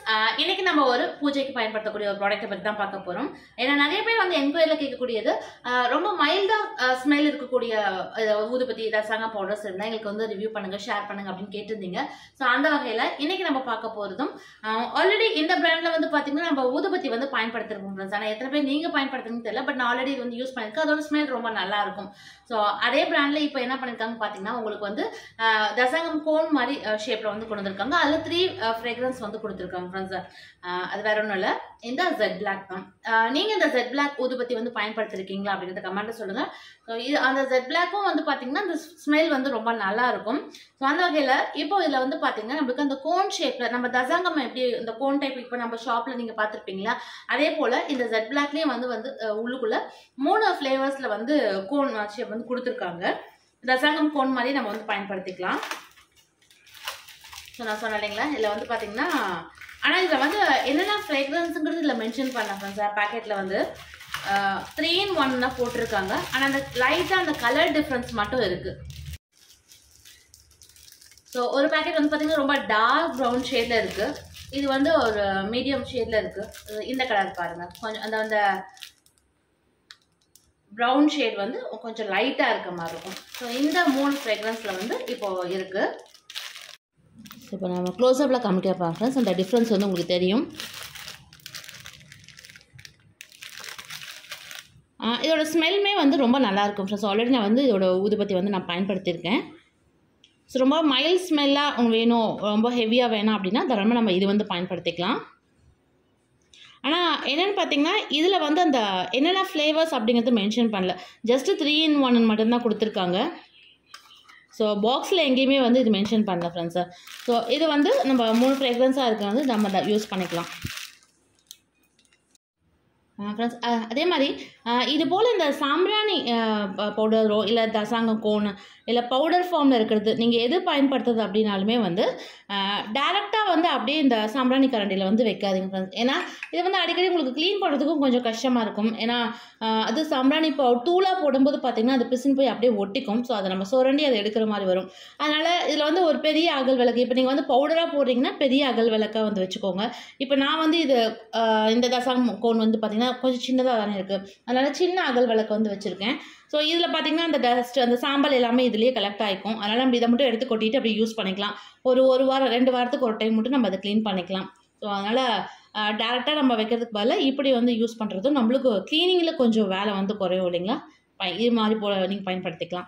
இன்னைக்கு நம்ம ஒரு பூஜைக்கு பயன்படுத்தக்கூடிய ஒரு ப்ராடக்ட்டை பற்றி தான் பார்க்க போகிறோம் ஏன்னா நிறைய பேர் வந்து என்கொயரியில் கேட்கக்கூடியது ஆஹ் ரொம்ப மைல்டாக ஸ்மெல் இருக்கக்கூடிய அஹ், ஊதுபத்தி ரசாங்க பவுடர்ஸ் இருந்தால் எங்களுக்கு வந்து ரிவ்யூ பண்ணுங்க ஷேர் பண்ணுங்க அப்படின்னு கேட்டிருந்தீங்க ஸோ அந்த வகையில் இன்னைக்கு நம்ம பார்க்க போகிறதும் ஆல்ரெடி இந்த பிராண்டில் வந்து பார்த்தீங்கன்னா நம்ம ஊதுபத்தி வந்து பயன்படுத்திருக்கோம் ஃப்ரெண்ட்ஸ் ஆனால் எத்தனை பேர் நீங்கள் பயன்படுத்துறதுன்னு தெரியல பட் நான் ஆல்ரெடி வந்து யூஸ் பண்ணியிருக்கேன் அதோட ஸ்மெல் ரொம்ப நல்லா இருக்கும் ஸோ அதே பிராண்டில் இப்போ என்ன பண்ணியிருக்காங்க பார்த்தீங்கன்னா உங்களுக்கு வந்து ஆஹ், தசங்கம் கோன் மாதிரி ஷேப்பில் வந்து கொண்டு வந்திருக்காங்க அதில் த்ரீ ஃப்ரேக்ரன்ஸ் வந்து கொடுத்துருக்காங்க ஃப்ரெண்ட்ஸ் அது வேற ஒன்றும் இல்லை இந்த ஜெட் பிளாக் தான் ஆஹ், நீங்க இந்த ஜெட் பிளாக் ஊதுபத்தி வந்து பயன்படுத்திருக்கீங்களா அப்படின்றத கமெண்ட்ல சொல்லுங்க ஸோ இது அந்த ஜெட் பிளாக்கும் வந்து பார்த்தீங்கன்னா அந்த ஸ்மெல் வந்து ரொம்ப நல்லா இருக்கும் ஸோ அந்த வகையில் இப்போ இதில் வந்து பார்த்தீங்கன்னா நம்மளுக்கு அந்த கோன் ஷேப்பில் நம்ம தசாங்கம் எப்படி இந்த கோன் டைப் இப்போ நம்ம ஷாப்பில் நீங்கள் பார்த்துருப்பீங்களா அதே போல் இந்த ஜெட் பிளாக்லேயும் வந்து வந்து அஹ், உள்ளுக்குள்ள மூணு ஃப்ளேவர்ஸில் வந்து கோன் ஷேப் வந்து கொடுத்துருக்காங்க தசாங்கம் கோன் மாதிரி நம்ம வந்து பயன்படுத்திக்கலாம் ஸோ நான் சொன்னேன் இல்லைங்களா இதில் வந்து பார்த்தீங்கன்னா ஆனால் இதில் வந்து என்னென்ன ஃப்ரேக்ரன்ஸுங்கிறது இதில் மென்ஷன் பண்ணேன் ஃப்ரெண்ட்ஸ் பேக்கெட்டில் வந்து த்ரீ இன் ஒன் தான் போட்டிருக்காங்க ஆனால் அந்த லைட்டாக அந்த கலர் டிஃப்ரென்ஸ் மட்டும் இருக்குது ஸோ ஒரு பேக்கெட் வந்து பார்த்தீங்கன்னா ரொம்ப டார்க் ப்ரௌன் ஷேடில் இருக்குது இது வந்து ஒரு மீடியம் ஷேடில் இருக்குது இந்த கலர் பாருங்கள் கொஞ்சம் அந்த அந்த ப்ரௌன் ஷேட் வந்து கொஞ்சம் லைட்டாக இருக்க மாதிரி இருக்கும் ஸோ இந்த மூணு ஃப்ரெக்ரன்ஸில் வந்து இப்போது இருக்குது இப்போ நம்ம க்ளோஸ்அப்பில் காமிக்க பார்க்குறேன் அந்த டிஃப்ரென்ஸ் வந்து உங்களுக்கு தெரியும் ஆ, இதோட ஸ்மெல்மே வந்து ரொம்ப நல்லா இருக்கும் ஃப்ரெண்ட்ஸ் ஆல்ரெடி நான் வந்து இதோட ஊதுபத்தி வந்து நான் பயன்படுத்தியிருக்கேன் ஸோ ரொம்ப மைல்ட் ஸ்மெல்லாக உங்களுக்கு வேணும் ரொம்ப ஹெவியாக வேணாம் அப்படின்னா தாராளமாக நம்ம இது வந்து பயன்படுத்திக்கலாம் ஆனால் என்னென்னு பார்த்தீங்கன்னா இதில் வந்து அந்த என்னென்ன ஃப்ளேவர்ஸ் அப்படிங்கிறது மென்ஷன் பண்ணல ஜஸ்ட்டு த்ரீ இன் ஒன் மட்டும்தான் கொடுத்துருக்காங்க ஸோ பாக்ஸில் எங்கேயுமே வந்து இது மென்ஷன் பண்ணல ஃப்ரெண்ட்ஸு ஸோ இது வந்து நம்ம மூணு ஃப்ரேக்ரன்ஸாக இருக்க வந்து நம்ம யூஸ் பண்ணிக்கலாம் ஃப்ரெண்ட்ஸ் அதே மாதிரி அஹ், இது போல் இந்த சாம்பிராணி பவுடரோ இல்லை தசாங்கம் கோன் இல்லை பவுடர் ஃபார்மில் இருக்கிறது நீங்கள் எது பயன்படுத்துறது அப்படின்னாலுமே வந்து டேரெக்டாக வந்து அப்படியே இந்த சாம்பிராணி கரண்டியில் வந்து வைக்காதீங்க ஃப்ரெண்ட்ஸ் ஏன்னா இது வந்து அடிக்கடி உங்களுக்கு க்ளீன் பண்ணுறதுக்கும் கொஞ்சம் கஷ்டமாக இருக்கும் ஏன்னா அஹ், அது சாம்பிராணி பவு தூளாக போடும்போது பார்த்திங்கன்னா அது பிசின் போய் அப்படியே ஒட்டிக்கும் ஸோ அதை நம்ம சுரண்டி அதை எடுக்கிற மாதிரி வரும் அதனால் இதில் வந்து ஒரு பெரிய அகல் விளக்கு இப்போ நீங்கள் வந்து பவுடராக போடுறீங்கன்னா பெரிய அகல் விளக்காக வந்து வச்சுக்கோங்க இப்போ நான் வந்து இது ஆஹ், இந்த தசாம் கோன் வந்து பார்த்திங்கன்னா கொஞ்சம் சின்னதாக தானே இருக்குது அதனால் சின்ன அகல் விளக்கு வந்து வச்சுருக்கேன் ஸோ இதில் பார்த்திங்கன்னா அந்த டஸ்ட் அந்த சாம்பல் எல்லாமே இதுலேயே கலெக்ட் ஆகிக்கும் அதனால் நம்ம இதை மட்டும் எடுத்து கொட்டிட்டு அப்படி யூஸ் பண்ணிக்கலாம் ஒரு ஒரு வாரம் ரெண்டு வாரத்துக்கு ஒரு டைம் மட்டும் நம்ம அதை க்ளீன் பண்ணிக்கலாம் ஸோ அதனால் டேரெக்டாக நம்ம வைக்கிறதுக்கு பதிலாக இப்படி வந்து யூஸ் பண்ணுறதும் நம்மளுக்கு க்ளீனிங்கில் கொஞ்சம் வேலை வந்து குறையும் இல்லைங்களா ப- இது மாதிரி போல் நீங்கள் பயன்படுத்திக்கலாம்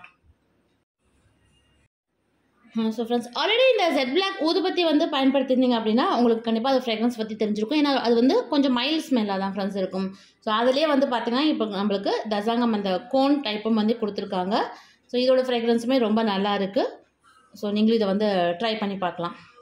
ஸோ ஃப்ரெண்ட்ஸ் ஆல்ரெடி இந்த ஜெட் பிளாக் ஊதுபத்தி வந்து பயன்படுத்தியிருந்தீங்க அப்படின்னா உங்களுக்கு கண்டிப்பாக அது ஃப்ரெக்ரன்ஸ் பற்றி தெரிஞ்சிருக்கும் ஏன்னா அது வந்து கொஞ்சம் மைல்ட் ஸ்மெல்லாக தான் ஃப்ரெண்ட்ஸ் இருக்கும் ஸோ அதுலேயே வந்து பார்த்தீங்கன்னா இப்போ நம்மளுக்கு தசாங்கம் அந்த கோன் டைப்பும் வந்து கொடுத்துருக்காங்க ஸோ இதோட ஃப்ரெக்ரன்ஸுமே ரொம்ப நல்லா இருக்குது ஸோ நீங்களும் இதை வந்து ட்ரை பண்ணி பார்க்கலாம்